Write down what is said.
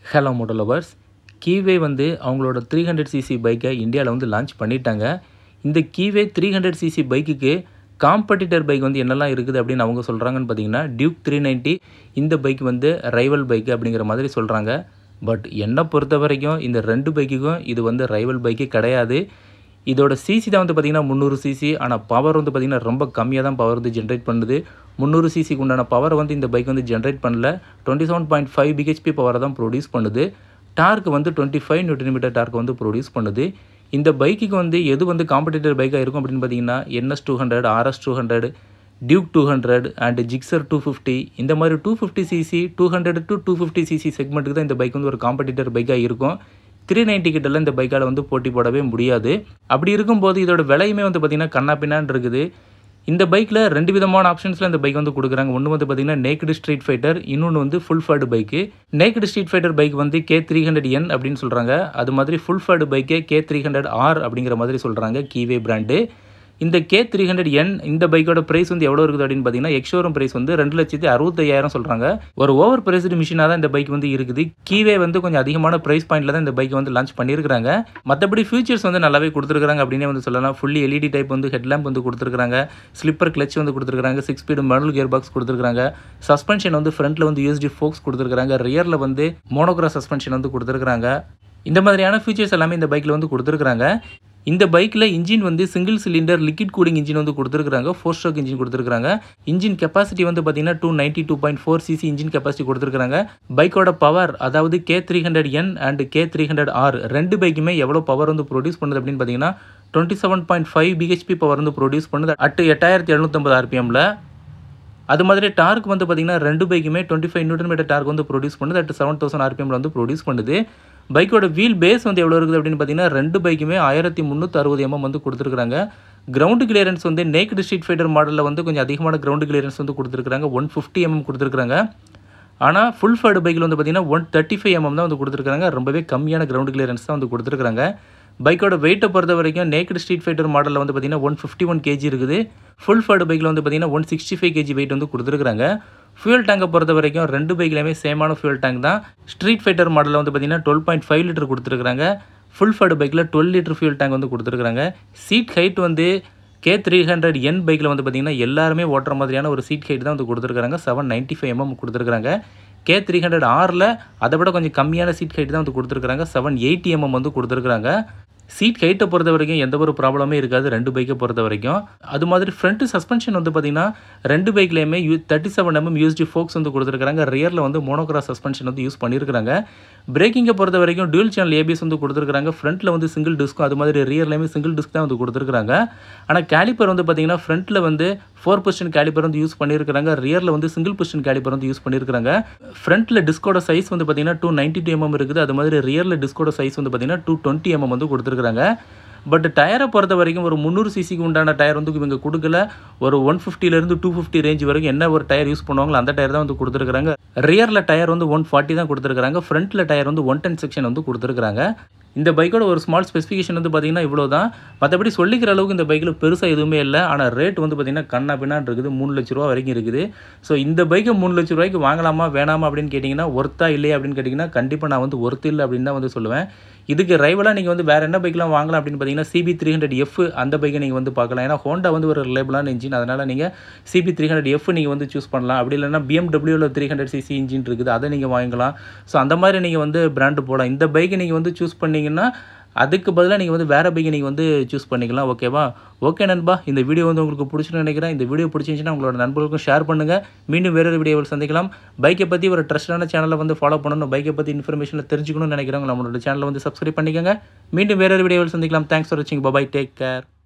hello Moto lovers கீவே வந்து அவங்களோட three hundred CC பைக்கை இந்தியாவில் வந்து லான்ச் பண்ணிட்டாங்க இந்த கீவே த்ரீ ஹண்ட்ரட் சிசி பைக்குக்கு காம்படிட்டர் பைக் வந்து என்னெல்லாம் இருக்குது அப்படின்னு அவங்க சொல்கிறாங்கன்னு பார்த்தீங்கன்னா டியூக் த்ரீ நைன்ட்டி இந்த பைக் வந்து ரைவல் பைக்கு அப்படிங்கிற மாதிரி சொல்கிறாங்க பட் என்னை பொறுத்த வரைக்கும் இந்த ரெண்டு பைக்குக்கும் இது வந்து ரைவல் பைக்கு கிடையாது இதோட சிசி தான் வந்து பார்த்திங்கன்னா முந்நூறு சிசி ஆனால் பவர் வந்து பார்த்திங்கன்னா ரொம்ப கம்மியாக தான் பவர் வந்து ஜென்ரேட் பண்ணுது முந்நூறு சிசிக்கு உண்டான பவர் வந்து இந்த பைக் வந்து ஜென்ரேட் பண்ணல twenty seven point five BHP பவரை தான் ப்ரொடியூஸ் பண்ணுது டார்க் வந்து twenty five newton metre torque வந்து ப்ரொடியூஸ் பண்ணுது இந்த பைக்குக்கு வந்து எது வந்து காம்படிட்டர் பைக்காக இருக்கும் அப்படின்னு பார்த்தீங்கன்னா NS two hundred RS two hundred Duke two hundred and Gixxer two fifty இந்த மாதிரி two fifty cc two hundred to two fifty cc செக்மெண்ட்டுக்கு தான் இந்த பைக் வந்து ஒரு காம்படிட்டர் பைக்காக இருக்கும் த்ரீ நைன்ட்டி கிட்டலாம் இந்த பைக்கால் வந்து போட்டி போடவே முடியாது அப்படி இருக்கும்போது இதோட விலையுமே வந்து பார்த்திங்கன்னா கண்ணா பின்னான்னு இருக்குது இந்த பைக்கில் ரெண்டு விதமான ஆப்ஷன்ஸில் இந்த பைக் வந்து கொடுக்குறாங்க ஒன்று வந்து பார்த்திங்கன்னா நேக்கடு ஸ்ட்ரீட் ஃபைட்டர் இன்னொன்று வந்து full faired bike naked street fighter bike வந்து கே த்ரீ ஹண்ட்ரட் என் அப்படின்னு சொல்கிறாங்க அது மாதிரி ஃபுல் ஃபேர்டு பைக்கே கே த்ரீ ஹண்ட்ரட் ஆர் அப்படிங்கிற மாதிரி சொல்கிறாங்க கீவே பிராண்டு இந்த கே த்ரீ ஹண்ட்ரட் என் இந்த பைக்கோட ப்ரைஸ் வந்து எவ்வளோ இருக்குது அப்படின்னு பார்த்தீங்கன்னா எக்ஷோரூம் ப்ரைஸ் வந்து ரெண்டு லட்சத்தி அறுபத்தையாயிரம் சொல்கிறாங்க ஒரு ஓவர் ப்ரைஸ்டு மிஷினாக தான் இந்த பைக் வந்து இருக்குது கீவே வந்து கொஞ்சம் அதிகமான ப்ரைஸ் பாயிண்டில் தான் இந்த பைக் வந்து லான்ச் பண்ணியிருக்காங்க மற்றபடி ஃபீச்சர்ஸ் வந்து நல்லாவே கொடுத்துருக்காங்க அப்படின்னே வந்து சொல்லலாம் ஃபுல்லி எல்இடி டைப் வந்து ஹெட்லாம்ப் வந்து கொடுத்துருக்காங்க ஸ்லிப்பர் கிளச் வந்து கொடுத்துருக்காங்க six speed model gear box கொடுத்துருக்காங்க சஸ்பென்ஷன் வந்து ஃப்ரண்ட்டில் வந்து யூஎஸ்டி ஃபோக்ஸ் கொடுத்துருக்காங்க ரியரில் வந்து மோனோக்ரா சஸ்பென்ஷன் வந்து கொடுத்துருக்காங்க இந்த மாதிரியான ஃபீச்சர்ஸ் எல்லாமே இந்த பைக்கில் வந்து கொடுத்துருக்காங்க இந்த பைக்கில் இன்ஜின் வந்து single cylinder liquid cooling engine வந்து கொடுத்துருக்காங்க ஃபோர் ஸ்ட்ரோக் இன்ஜின் கொடுத்துருக்காங்க இன்ஜின் கெப்பாசிட்டி வந்து பார்த்தீங்கன்னா two ninety two point four cc engine capacity கொடுத்துருக்காங்க பைக்கோட பவர் அதாவது K three hundred N and K three hundred R ரெண்டு பைக்குமே எவ்வளோ பவர் வந்து ப்ரொடியூஸ் பண்ணுது அப்படின்னு பார்த்தீங்கன்னா twenty seven point five BHP power வந்து ப்ரொடியூஸ் பண்ணுது அட் எட்டாயிரத்தி எழுநூற்றம்பது ஆர்பிஎம்மில் அது மாதிரி டார்க் வந்து பார்த்தீங்கன்னா ரெண்டு பைக்குமே twenty five newton metre torque வந்து ப்ரொடியூஸ் பண்ணுது அட் செவன் தௌசண்ட் ஆர்பிஎம்ல வந்து ப்ரொடியூஸ் பண்ணுது பைக்கோட வீல் பேஸ் வந்து எவ்வளோ இருக்குது அப்படின்னு பார்த்தீங்கன்னா ரெண்டு பைக்குமே ஆயிரத்தி முந்நூற்றி அறுபது எம்எம் வந்து கொடுத்துருக்காங்க கிரவுண்டு கிளியரன்ஸ் வந்து நேக்கடு ஸ்ட்ரீட் ஃபைட்டர் மாடலில் வந்து கொஞ்சம் அதிகமான கிரவுண்டு கிளியரன்ஸ் வந்து கொடுத்துருக்காங்க ஒன் ஃபிஃப்டி எம்எம் கொடுத்துருக்காங்க ஆனால் ஃபுல் ஃபேர்டு பைக்கில் வந்து பார்த்தீங்கன்னா ஒன் தேர்ட்டி ஃபைவ் எம்எம் தான் வந்து கொடுத்துருக்காங்க ரொம்பவே கம்மியான கிரவுண்டு கிளியரன்ஸ் தான் வந்து கொடுத்துருக்காங்க பைக்கோட வெயிட்டை பொறுத்த வரைக்கும் நேக்கடு ஸ்ட்ரீட் ஃபைட்டர் மாடலில் வந்து பார்த்தீங்கன்னா ஒன் ஃபிஃப்டி ஒன் கேஜி இருக்குது ஃபுல் ஃபேர்டு பைக்கில் வந்து பார்த்தீங்கன்னா one sixty five kg weight வந்து கொடுத்துருக்காங்க ஃபியூல் டேங்கை பொறுத்த வரைக்கும் ரெண்டு பைக்லையுமே சேமான ஃபியூல் டேங்க் தான் ஸ்ட்ரீட் ஃபைட்டர் மாடலில் வந்து பார்த்தீங்கன்னா டுவெல் பாயிண்ட் ஃபைவ் லிட்டர் கொடுத்துருக்காங்க ஃபுல் ஃபேர்டு பைக்கில் டுவெல் லிட்டர் ஃபியூல் டேங்க் வந்து கொடுத்துருக்காங்க சீட் ஹைட் வந்து கே த்ரீ ஹண்ட்ரட் என் பைக்கில் வந்து பார்த்தீங்கன்னா எல்லாருமே ஓட்டுற மாதிரியான ஒரு சீட் ஹைட் தான் வந்து கொடுத்துருக்காங்க செவன் நைன்ட்டி ஃபைவ் எம்எம் கொடுத்துருக்காங்க கே த்ரீ ஹண்ட்ரட் ஆரில் அதை விட கொஞ்சம் கம்மியான சீட் ஹைட் தான் வந்து கொடுத்துருக்காங்க செவன் எயிட்டி எம்எம் வந்து கொடுத்துருக்காங்க சீட் ஹைட்டை பொறுத்த வரைக்கும் எந்த ஒரு ப்ராப்ளமே இருக்காது ரெண்டு பைக்கை பொறுத்த வரைக்கும் அது மாதிரி ஃப்ரண்ட் சஸ்பென்ஷன் வந்து பார்த்தீங்கன்னா ரெண்டு பைக்லேயுமே யூ thirty seven mm USD forks வந்து கொடுத்துருக்காங்க ரியரில் வந்து மோனோக்ரா சஸ்பென்ஷன் வந்து யூஸ் பண்ணியிருக்காங்க பிரேக்கிங்கை பொறுத்த வரைக்கும் டியூல் சேனல் ஏபிஎஸ் வந்து கொடுத்துருக்காங்க ஃப்ரண்ட்டில் வந்து சிங்கிள் டிஸ்க்கும் அது மாதிரி ரியர்லேயுமே சிங்கிள் டிஸ்க் தான் வந்து கொடுத்துருக்காங்க ஆனால் கேலிப்பர் வந்து பார்த்தீங்கன்னா ஃப்ரண்ட்டில் வந்து ஃபோர் பொசிஷன் கேலிப்பர் வந்து யூஸ் பண்ணியிருக்காங்க ரியரில் வந்து சிங்கிள் பொசிஷன் கேலிப்பர் வந்து யூஸ் பண்ணியிருக்காங்க ஃப்ரண்ட்டில் டிஸ்கோட சைஸ் வந்து பார்த்தீங்கன்னா டூ நைன்ட்டி டூ எம்எம் இருக்குது அது மாதிரி ரியரில் டிஸ்கோட சைஸ் வந்து பார்த்தீங்கன்னா டூ டுவெண்ட்டி எம்எம் வந்து கொடுத்துருக்காங்க பட் டயரை பொறுத்த வரைக்கும் ஒரு முந்நூறு சிசிக்கு உண்டான டயர் வந்து இவங்க கொடுக்கல ஒரு ஒன் ஃபிஃப்டிலேருந்து டூ ஃபிஃப்டி ரேஞ்ச் வரைக்கும் என்ன ஒரு டயர் யூஸ் பண்ணுவாங்களோ அந்த டயர் தான் வந்து கொடுத்துருக்காங்க ரியரில் டயர் வந்து ஒன் ஃபார்ட்டி தான் கொடுத்துருக்காங்க ஃப்ரண்ட்டில் டயர் வந்து ஒன் டென் செக்ஷன் வந்து கொடுத்துருக்காங்க இந்த பைக்கோட ஒரு ஸ்மால் ஸ்பெசிஃபிகேஷன் வந்து பார்த்தீங்கன்னா இவ்வளோ தான் மற்றபடி சொல்லிக்கிற அளவுக்கு இந்த பைக்கில் பெருசாக எதுவுமே இல்லை ஆனால் ரேட் வந்து பார்த்தீங்கன்னா கண்ணா பின்னான் இருக்குது மூணு லட்ச ரூபா வரைக்கும் இருக்குது ஸோ இந்த பைக்கை மூணு லட்ச ரூபாய்க்கு வாங்கலாமா வேணாமா அப்படின்னு கேட்டிங்கன்னா ஒர்த்தா இல்லையா அப்படின்னு கேட்டிங்கன்னா கண்டிப்பாக நான் வந்து ஒர்த்து இல்லை அப்படின்னு தான் வந்து சொல்லுவேன் இதுக்கு ரைவலாக நீங்கள் வந்து வேறு என்ன பைக்லாம் வாங்கலாம் அப்படின்னு பார்த்தீங்கன்னா சிபி த்ரீ ஹண்ட்ரட் எஃப் அந்த பைக்கை நீங்கள் வந்து பார்க்கலாம் ஏன்னா ஹோண்டா வந்து ஒரு ரிலேபிளான இன்ஜின் அதனால் நீங்கள் சிபி த்ரீ ஹண்ட்ரட் எஃப் நீங்கள் வந்து சூஸ் பண்ணலாம் அப்படி இல்லைன்னா பிஎம்டபிள்யூவில் த்ரீ ஹண்ட்ரட் சிசி இன்ஜின் இருக்குது அதை நீங்கள் வாங்கிக்கலாம் ஸோ அந்த மாதிரி நீங்கள் வந்து பிராண்டு போகலாம் இந்த பைக்கை நீங்கள் வந்து சூஸ் பண்ணிங்கன்னா அதுக்கு பதிலாக நீங்கள் வந்து வேறு பைக்கை நீங்கள் வந்து சூஸ் பண்ணிக்கலாம் ஓகேவா ஓகே நண்பா இந்த வீடியோ வந்து உங்களுக்கு பிடிச்சுன்னு நினைக்கிறேன் இந்த வீடியோ பிடிச்சிருந்துச்சுன்னா உங்களோட நண்பர்களுக்கும் ஷேர் பண்ணுங்கள் மீண்டும் வேறொரு வீடியோவில் சந்திக்கலாம் பைக்கை பற்றி ஒரு ட்ரஸ்டான சேனலை வந்து ஃபாலோ பண்ணணும் பைக்கை பற்றி இன்ஃபர்மேஷனில் தெரிஞ்சுக்கணும்னு நினைக்கிறவங்க நம்மளோட சேனலை வந்து சப்ஸ்கிரைப் பண்ணிக்கோங்க மீண்டும் வேறொரு வீடியோவில் சந்திக்கலாம் தேங்க்ஸ் ஃபார் வாட்சிங் பபாய் டேக் கேர்